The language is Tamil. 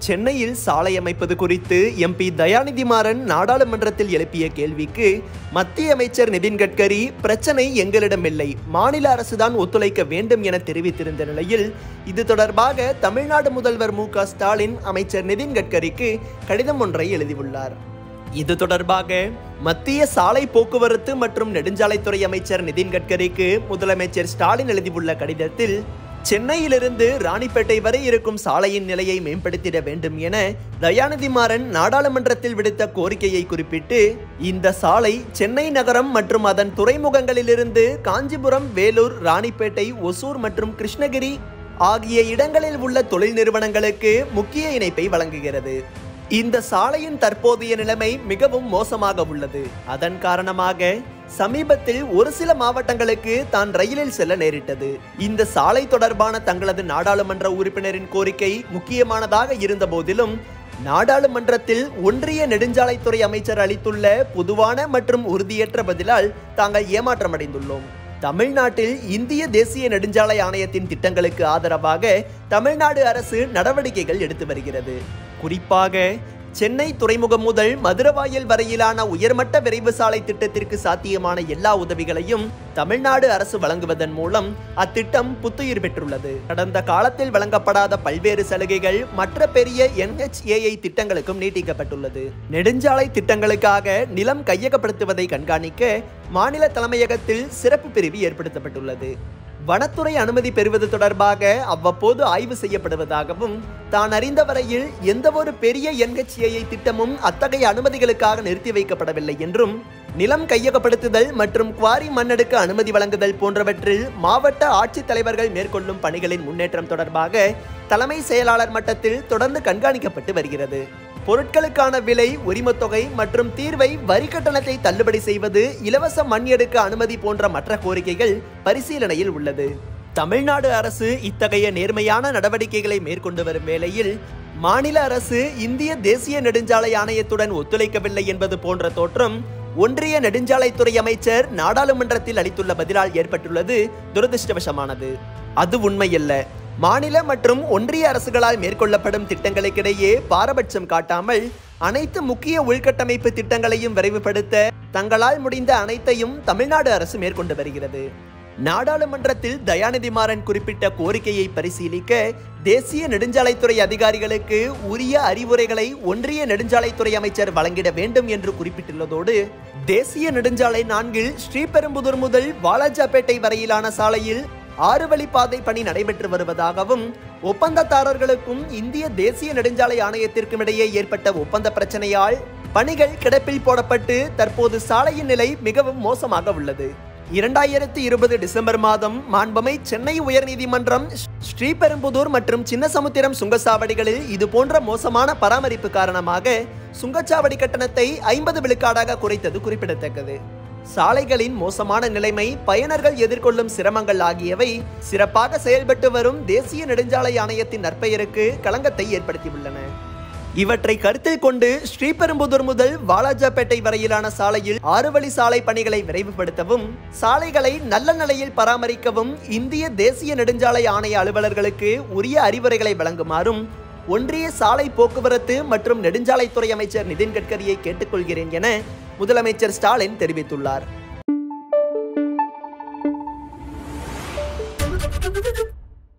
சென்னையில் சாலை அமைப்பது குறித்து எம்பி தயாநிதி மாறன் நாடாளுமன்றத்தில் எழுப்பிய கேள்விக்கு மத்திய அமைச்சர் நிதின் கட்கரி பிரச்சனை எங்களிடமில்லை மாநில அரசுதான் ஒத்துழைக்க வேண்டும் என தெரிவித்திருந்த நிலையில் இது தொடர்பாக தமிழ்நாடு முதல்வர் மு க ஸ்டாலின் அமைச்சர் நிதின் கட்கரிக்கு கடிதம் ஒன்றை எழுதியுள்ளார் இது தொடர்பாக மத்திய சாலை போக்குவரத்து மற்றும் நெடுஞ்சாலைத்துறை அமைச்சர் நிதின் கட்கரிக்கு முதலமைச்சர் ஸ்டாலின் எழுதியுள்ள கடிதத்தில் சென்னையிலிருந்து ராணிப்பேட்டை வரை இருக்கும் சாலையின் நிலையை மேம்படுத்திட வேண்டும் என தயாநிதி மாறன் நாடாளுமன்றத்தில் விடுத்த கோரிக்கையை குறிப்பிட்டு இந்த சாலை சென்னை நகரம் மற்றும் அதன் துறைமுகங்களிலிருந்து காஞ்சிபுரம் வேலூர் ராணிப்பேட்டை ஒசூர் மற்றும் கிருஷ்ணகிரி ஆகிய இடங்களில் உள்ள தொழில் நிறுவனங்களுக்கு முக்கிய இணைப்பை வழங்குகிறது இந்த சாலையின் தற்போதைய நிலைமை மிகவும் மோசமாக உள்ளது அதன் காரணமாக சமீபத்தில் ஒரு சில மாவட்டங்களுக்கு தான் ரயிலில் செல்ல நேரிட்டது இந்த சாலை தொடர்பான தங்களது நாடாளுமன்ற உறுப்பினரின் கோரிக்கை முக்கியமானதாக இருந்த போதிலும் நாடாளுமன்றத்தில் ஒன்றிய நெடுஞ்சாலைத்துறை அமைச்சர் அளித்துள்ள பொதுவான மற்றும் உறுதியற்ற பதிலால் தாங்கள் ஏமாற்றமடைந்துள்ளோம் தமிழ்நாட்டில் இந்திய தேசிய நெடுஞ்சாலை ஆணையத்தின் திட்டங்களுக்கு ஆதரவாக தமிழ்நாடு அரசு நடவடிக்கைகள் எடுத்து வருகிறது குறிப்பாக சென்னை துறைமுகம் முதல் மதுரவாயல் வரையிலான உயர்மட்ட விரைவு சாலை திட்டத்திற்கு சாத்தியமான எல்லா உதவிகளையும் தமிழ்நாடு அரசு வழங்குவதன் மூலம் அத்திட்டம் புத்துயிர் பெற்றுள்ளது கடந்த காலத்தில் வழங்கப்படாத பல்வேறு சலுகைகள் மற்ற பெரிய என்ஹெச்ஏஐ திட்டங்களுக்கும் நீட்டிக்கப்பட்டுள்ளது நெடுஞ்சாலை திட்டங்களுக்காக நிலம் கையகப்படுத்துவதை கண்காணிக்க மாநில தலைமையகத்தில் சிறப்பு பிரிவு ஏற்படுத்தப்பட்டுள்ளது வனத்துறை அனுமதி பெறுவது தொடர்பாக அவ்வப்போது ஆய்வு செய்யப்படுவதாகவும் தான் அறிந்த வரையில் எந்தவொரு பெரிய என்ஹெச்ஏஐ திட்டமும் அத்தகைய அனுமதிகளுக்காக நிறுத்தி வைக்கப்படவில்லை என்றும் நிலம் கையகப்படுத்துதல் மற்றும் குவாரி மண்ணெடுக்க அனுமதி வழங்குதல் போன்றவற்றில் மாவட்ட ஆட்சித்தலைவர்கள் மேற்கொள்ளும் பணிகளின் முன்னேற்றம் தொடர்பாக தலைமை செயலாளர் மட்டத்தில் தொடர்ந்து கண்காணிக்கப்பட்டு வருகிறது பொருட்களுக்கான விலை உரிமத்தொகை மற்றும் தீர்வை வரி கட்டணத்தை தள்ளுபடி செய்வது இலவச மண் எடுக்க அனுமதி போன்ற மற்ற கோரிக்கைகள் பரிசீலனையில் உள்ளது தமிழ்நாடு அரசு இத்தகைய நேர்மையான நடவடிக்கைகளை மேற்கொண்டு வரும் வேளையில் மாநில அரசு இந்திய தேசிய நெடுஞ்சாலை ஆணையத்துடன் ஒத்துழைக்கவில்லை என்பது போன்ற தோற்றம் ஒன்றிய நெடுஞ்சாலைத்துறை அமைச்சர் நாடாளுமன்றத்தில் அளித்துள்ள பதிலால் ஏற்பட்டுள்ளது துரதிருஷ்டவசமானது அது உண்மையல்ல மாநில மற்றும் ஒன்றிய அரசுகளால் மேற்கொள்ளப்படும் திட்டங்களுக்கிடையே பாரபட்சம் காட்டாமல் அனைத்து முக்கிய உள்கட்டமைப்பு திட்டங்களையும் விரைவுபடுத்த தங்களால் முடிந்த அனைத்தையும் தமிழ்நாடு அரசு மேற்கொண்டு வருகிறது நாடாளுமன்றத்தில் தயாநிதி மாறன் குறிப்பிட்ட கோரிக்கையை பரிசீலிக்க தேசிய நெடுஞ்சாலைத்துறை அதிகாரிகளுக்கு உரிய அறிவுரைகளை ஒன்றிய நெடுஞ்சாலைத்துறை அமைச்சர் வழங்கிட வேண்டும் என்று குறிப்பிட்டுள்ளதோடு தேசிய நெடுஞ்சாலை நான்கில் ஸ்ரீபெரும்புதூர் முதல் வாலாஜாபேட்டை வரையிலான சாலையில் ஆறு வழிப்பாதை பணி நடைபெற்று வருவதாகவும் ஒப்பந்ததாரர்களுக்கும் இந்திய தேசிய நெடுஞ்சாலை ஆணையத்திற்கும் இடையே ஏற்பட்ட ஒப்பந்த பிரச்சனையால் பணிகள் கிடப்பில் போடப்பட்டு தற்போது சாலையின் நிலை மிகவும் மோசமாக உள்ளது இரண்டாயிரத்தி இருபது டிசம்பர் மாதம் மாண்பமை சென்னை உயர்நீதிமன்றம் ஸ்ரீபெரும்புதூர் மற்றும் சின்னசமுத்திரம் சுங்கச்சாவடிகளில் இது போன்ற மோசமான பராமரிப்பு காரணமாக சுங்கச்சாவடி கட்டணத்தை ஐம்பது விழுக்காடாக குறைத்தது குறிப்பிடத்தக்கது சாலைகளின் மோசமான நிலைமை பயனர்கள் எதிர்கொள்ளும் சிரமங்கள் ஆகியவை சிறப்பாக செயல்பட்டு வரும் தேசிய நெடுஞ்சாலை ஆணையத்தின் நற்பெயருக்கு களங்கத்தை ஏற்படுத்தியுள்ளன இவற்றை கருத்தில் கொண்டு ஸ்ரீபெரும்புதூர் முதல் வாலாஜாபேட்டை வரையிலான சாலையில் ஆறு வழி சாலை பணிகளை விரைவுபடுத்தவும் சாலைகளை நல்ல நிலையில் பராமரிக்கவும் இந்திய தேசிய நெடுஞ்சாலை ஆணைய அலுவலர்களுக்கு உரிய அறிவுரைகளை வழங்குமாறும் ஒன்றிய சாலை போக்குவரத்து மற்றும் நெடுஞ்சாலைத்துறை அமைச்சர் நிதின் கட்கரியை கேட்டுக்கொள்கிறேன் என முதலமைச்சர் ஸ்டாலின் தெரிவித்துள்ளார்